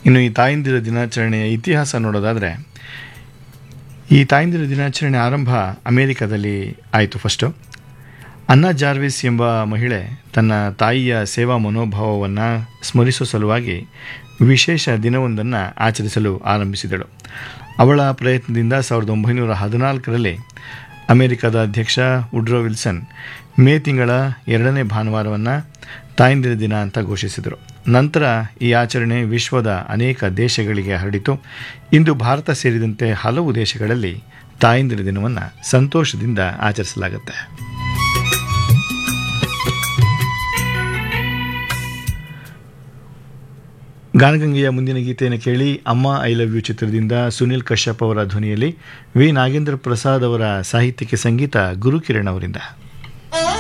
ಇನ್ನು ಈ ತಾಯಂದಿರ ದಿನಾಚರಣೆಯ ಇತಿಹಾಸ ನೋಡೋದಾದರೆ ಈ ತಾಯಂದಿರ ದಿನಾಚರಣೆ ಆರಂಭ ಅಮೇರಿಕಾದಲ್ಲಿ ಆಯಿತು ಫಸ್ಟು ಅನ್ನಾ ಜಾರ್ವಿಸ್ ಎಂಬ ಮಹಿಳೆ ತನ್ನ ತಾಯಿಯ ಸೇವಾ ಮನೋಭಾವವನ್ನು ಸ್ಮರಿಸುವ ಸಲುವಾಗಿ ವಿಶೇಷ ದಿನವೊಂದನ್ನು ಆಚರಿಸಲು ಆರಂಭಿಸಿದಳು ಅವಳ ಪ್ರಯತ್ನದಿಂದ ಸಾವಿರದ ಒಂಬೈನೂರ ಹದಿನಾಲ್ಕರಲ್ಲಿ ಅಮೆರಿಕದ ಅಧ್ಯಕ್ಷ ವುಡ್ರೋ ವಿಲ್ಸನ್ ಮೇ ತಿಂಗಳ ಎರಡನೇ ಭಾನುವಾರವನ್ನು ತಾಯಂದಿರ ದಿನ ಅಂತ ಘೋಷಿಸಿದರು ನಂತರ ಈ ಆಚರಣೆ ವಿಶ್ವದ ಅನೇಕ ದೇಶಗಳಿಗೆ ಹರಡಿತು ಇಂದು ಭಾರತ ಸೇರಿದಂತೆ ಹಲವು ದೇಶಗಳಲ್ಲಿ ತಾಯಂದಿರ ದಿನವನ್ನು ಸಂತೋಷದಿಂದ ಆಚರಿಸಲಾಗುತ್ತೆ ಗಾನಗಂಗೆಯ ಮುಂದಿನ ಗೀತೆಯನ್ನು ಕೇಳಿ ಅಮ್ಮ ಐ ಲವ್ ಯು ಚಿತ್ರದಿಂದ ಸುನಿಲ್ ಕಶ್ಯಪ್ ಅವರ ಧ್ವನಿಯಲ್ಲಿ ವಿ ನಾಗೇಂದ್ರ ಪ್ರಸಾದ್ ಅವರ ಸಾಹಿತ್ಯಕ್ಕೆ ಸಂಗೀತ ಗುರುಕಿರಣ್ ಅವರಿಂದ